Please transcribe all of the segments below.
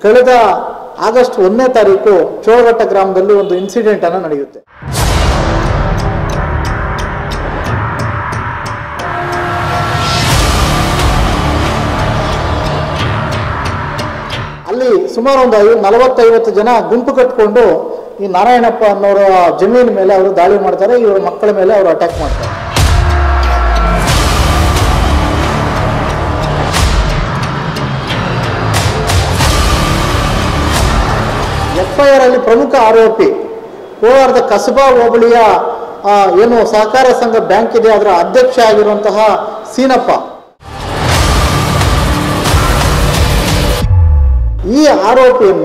ಕಳೆದ ಆಗಸ್ಟ್ ಒಂದನೇ ತಾರೀಕು ಚೋಳಘಟ್ಟ ಗ್ರಾಮದಲ್ಲಿ ಒಂದು ಇನ್ಸಿಡೆಂಟ್ ಅನ್ನು ನಡೆಯುತ್ತೆ ಅಲ್ಲಿ ಸುಮಾರು ಒಂದು ಐವ ನಲವತ್ತೈವತ್ತು ಜನ ಗುಂಪು ಕಟ್ಕೊಂಡು ಈ ನಾರಾಯಣಪ್ಪ ಅನ್ನೋರ ಜಮೀನು ಮೇಲೆ ಅವರು ದಾಳಿ ಮಾಡ್ತಾರೆ ಇವರ ಮಕ್ಕಳ ಮೇಲೆ ಅವರು ಅಟ್ಯಾಕ್ ಮಾಡ್ತಾರೆ ಎಫ್ ಐ ಆರ್ ಅಲ್ಲಿ ಪ್ರಮುಖ ಆರೋಪಿ ಕೋಲಾರದ ಕಸಬಾ ಹೋಬಳಿಯ ಆ, ಏನು ಸಹಕಾರ ಸಂಘ ಬ್ಯಾಂಕ್ ಇದೆ ಅದರ ಅಧ್ಯಕ್ಷ ಆಗಿರುವಂತಹ ಸೀನಪ್ಪ ಈ ಆರೋಪಿಯನ್ನ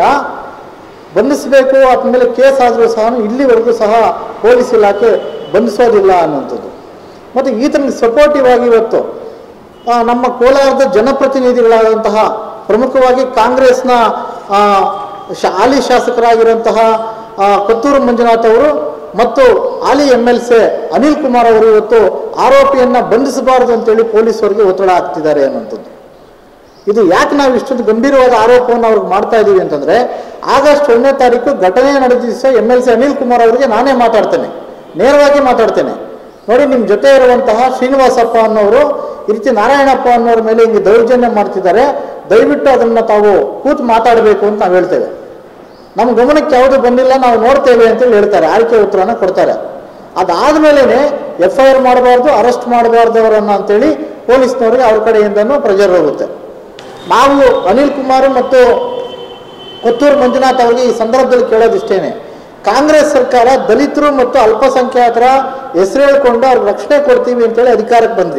ಬಂಧಿಸಬೇಕು ಆತ ಮೇಲೆ ಕೇಸ್ ಆದರೂ ಸಹ ಇಲ್ಲಿವರೆಗೂ ಸಹ ಪೊಲೀಸ್ ಇಲಾಖೆ ಬಂಧಿಸೋದಿಲ್ಲ ಅನ್ನುವಂಥದ್ದು ಮತ್ತು ಈತನಿಗೆ ಸಪೋರ್ಟಿವ್ ಆಗಿ ಇವತ್ತು ಆ, ನಮ್ಮ ಕೋಲಾರದ ಜನಪ್ರತಿನಿಧಿಗಳಾದಂತಹ ಪ್ರಮುಖವಾಗಿ ಕಾಂಗ್ರೆಸ್ನ ಆ, ಶ- ಹಾಲಿ ಶಾಸಕರಾಗಿರುವಂತಹ ಆ, ಕೊತ್ತೂರು ಮಂಜುನಾಥ್ ಅವರು ಮತ್ತು ಹಾಲಿ M L C Anil Kumar ಅವರು ಇವತ್ತು ಆರೋಪಿಯನ್ನ ಬಂಧಿಸಬಾರದು ಅಂತೇಳಿ ಪೊಲೀಸರಿಗೆ ಒತ್ತಡ ಹಾಕ್ತಿದ್ದಾರೆ ಅನ್ನುವಂಥದ್ದು ಇದು ಯಾಕೆ ನಾವು ಇಷ್ಟೊಂದು ಗಂಭೀರವಾದ ಆರೋಪವನ್ನು ಅವ್ರಿಗೆ ಮಾಡ್ತಾ ಇದ್ದೀವಿ ಅಂತಂದ್ರೆ ಆಗಸ್ಟ್ ಒಂದನೇ ತಾರೀಕು ಘಟನೆ ನಡೆದ ದಿವಸ M L C Anil Kumar ಅವರಿಗೆ ನಾನೇ ಮಾತಾಡ್ತೇನೆ ನೇರವಾಗಿ ಮಾತಾಡ್ತೇನೆ ನೋಡಿ ನಿಮ್ಮ ಜೊತೆ ಇರುವಂತಹ ಶ್ರೀನಿವಾಸಪ್ಪ ಅನ್ನೋರು ಈ ರೀತಿ ನಾರಾಯಣಪ್ಪ ಅನ್ನೋರ ಮೇಲೆ ಹಿಂಗೆ ದೌರ್ಜನ್ಯ ಮಾಡ್ತಿದ್ದಾರೆ ದಯವಿಟ್ಟು ಅದನ್ನ ತಾವು ಕೂತು ಮಾತಾಡಬೇಕು ಅಂತ ನಾವು ಹೇಳ್ತೇವೆ ನಮ್ಮ ಗಮನಕ್ಕೆ ಯಾವುದು ಬಂದಿಲ್ಲ ನಾವು ನೋಡ್ತೇವೆ ಅಂತೇಳಿ ಹೇಳ್ತಾರೆ ಆಯ್ಕೆ ಉತ್ತರನ ಕೊಡ್ತಾರೆ ಅದಾದ್ಮೇಲೆ ಎಫ್ ಐ ಆರ್ ಮಾಡಬಾರ್ದು ಅರೆಸ್ಟ್ ಮಾಡಬಾರ್ದು ಅವರನ್ನ ಅಂತೇಳಿ ಪೊಲೀಸ್ನವರಿಗೆ ಅವ್ರ ಕಡೆಯಿಂದನೂ ಪ್ರೆಜರ್ ಹೋಗುತ್ತೆ ನಾವು ಅನಿಲ್ ಕುಮಾರ್ ಮತ್ತು ಕೊತ್ತೂರು ಮಂಜುನಾಥ್ ಅವರಿಗೆ ಈ ಸಂದರ್ಭದಲ್ಲಿ ಕೇಳೋದಿಷ್ಟೇನೆ ಕಾಂಗ್ರೆಸ್ ಸರ್ಕಾರ ದಲಿತರು ಮತ್ತು ಅಲ್ಪಸಂಖ್ಯಾತರ ಹೆಸರು ಹೇಳ್ಕೊಂಡು ಅವ್ರಿಗೆ ರಕ್ಷಣೆ ಕೊಡ್ತೀವಿ ಅಂತೇಳಿ ಅಧಿಕಾರಕ್ಕೆ ಬಂದ್ರಿ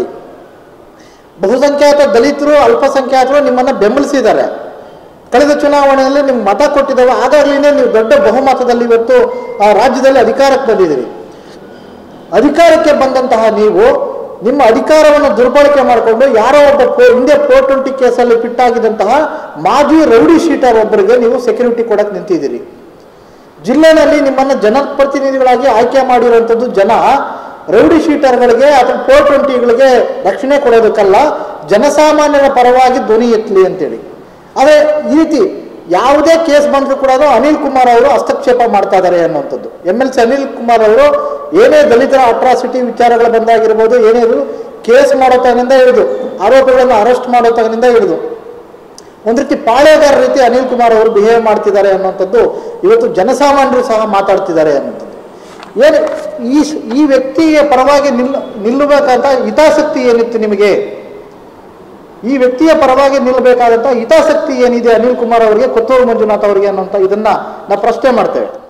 ಬಹುಸಂಖ್ಯಾತ ದಲಿತರು ಅಲ್ಪಸಂಖ್ಯಾತರು ನಿಮ್ಮನ್ನ ಬೆಂಬಲಿಸಿದ್ದಾರೆ ಕಳೆದ ಚುನಾವಣೆಯಲ್ಲಿ ನಿಮ್ಗೆ ಮತ ಕೊಟ್ಟಿದ್ದಾವೆ ಆದಾಗ್ಲಿಂದ ನೀವು ದೊಡ್ಡ ಬಹುಮತದಲ್ಲಿ ಇವತ್ತು ಆ ರಾಜ್ಯದಲ್ಲಿ ಅಧಿಕಾರಕ್ಕೆ ಬಂದಿದ್ದೀರಿ ಅಧಿಕಾರಕ್ಕೆ ಬಂದಂತಹ ನೀವು ನಿಮ್ಮ ಅಧಿಕಾರವನ್ನು ದುರ್ಬಳಕೆ ಮಾಡಿಕೊಂಡು ಯಾರೋ ಒಬ್ಬ ಪೋ- ಹಿಂದೆ ಫೋರ್ ಟ್ವೆಂಟಿ ಕೇಸಲ್ಲಿ ಫಿಟ್ಟಾಗಿದ್ದಂತಹ ಮಾಜಿ ರೌಡಿ ಶೀಟರ್ ಒಬ್ಬರಿಗೆ ನೀವು ಸೆಕ್ಯೂರಿಟಿ ಕೊಡಕ್ಕೆ ನಿಂತಿದ್ದೀರಿ ಜಿಲ್ಲೆನಲ್ಲಿ ನಿಮ್ಮನ್ನು ಜನಪ್ರತಿನಿಧಿಗಳಾಗಿ ಆಯ್ಕೆ ಮಾಡಿರುವಂಥದ್ದು ಜನ ರೌಡಿ ಶೀಟರ್ಗಳಿಗೆ ಅಥವಾ ಫೋರ್ ಟ್ವೆಂಟಿಗಳಿಗೆ ರಕ್ಷಣೆ ಕೊಡೋದಕ್ಕಲ್ಲ ಜನಸಾಮಾನ್ಯರ ಪರವಾಗಿ ಧ್ವನಿ ಎತ್ತಲಿ ಅಂತೇಳಿ ಆದರೆ ಈ ರೀತಿ ಯಾವುದೇ ಕೇಸ್ ಬಂದರೂ ಕೂಡ ಅದು ಅನಿಲ್ ಕುಮಾರ್ ಅವರು ಹಸ್ತಕ್ಷೇಪ ಮಾಡ್ತಾ ಇದ್ದಾರೆ ಅನ್ನುವಂಥದ್ದು M L C Anil Kumar ಅವರು ಏನೇ ದಲಿತರ ಅಟ್ರಾಸಿಟಿ ವಿಚಾರಗಳು ಬಂದಾಗಿರ್ಬೋದು ಏನೇ ಇದ್ರು ಕೇಸ್ ಮಾಡೋ ತಗನಿಂದ ಹಿಡಿದು ಆರೋಪಿಗಳನ್ನು ಅರೆಸ್ಟ್ ಮಾಡೋ ತಗನಿಂದ ಹಿಡಿದು ಒಂದು ರೀತಿ ಪಾಳೆಗಾರ ರೀತಿ ಅನಿಲ್ ಕುಮಾರ್ ಅವರು ಬಿಹೇವ್ ಮಾಡ್ತಿದ್ದಾರೆ ಅನ್ನುವಂಥದ್ದು ಇವತ್ತು ಜನಸಾಮಾನ್ಯರು ಸಹ ಮಾತಾಡ್ತಿದ್ದಾರೆ ಅನ್ನುವಂಥದ್ದು ಏನು ಈ ಸ್- ಈ ವ್ಯಕ್ತಿಯ ಪರವಾಗಿ ನಿಲ್ ನಿಲ್ಲಬೇಕಂತ ಹಿತಾಸಕ್ತಿ ಏನಿತ್ತು ನಿಮಗೆ ಈ ವ್ಯಕ್ತಿಯ ಪರವಾಗಿ ನಿಲ್ಲಬೇಕಾದಂಥ ಹಿತಾಸಕ್ತಿ ಏನಿದೆ ಅನಿಲ್ ಕುಮಾರ್ ಅವರಿಗೆ ಕೊತ್ತೂರು ಮಂಜುನಾಥ್ ಅವರಿಗೆ ಅನ್ನೋಂಥ ಇದನ್ನ ನಾವು ಪ್ರಶ್ನೆ ಮಾಡ್ತೇವೆ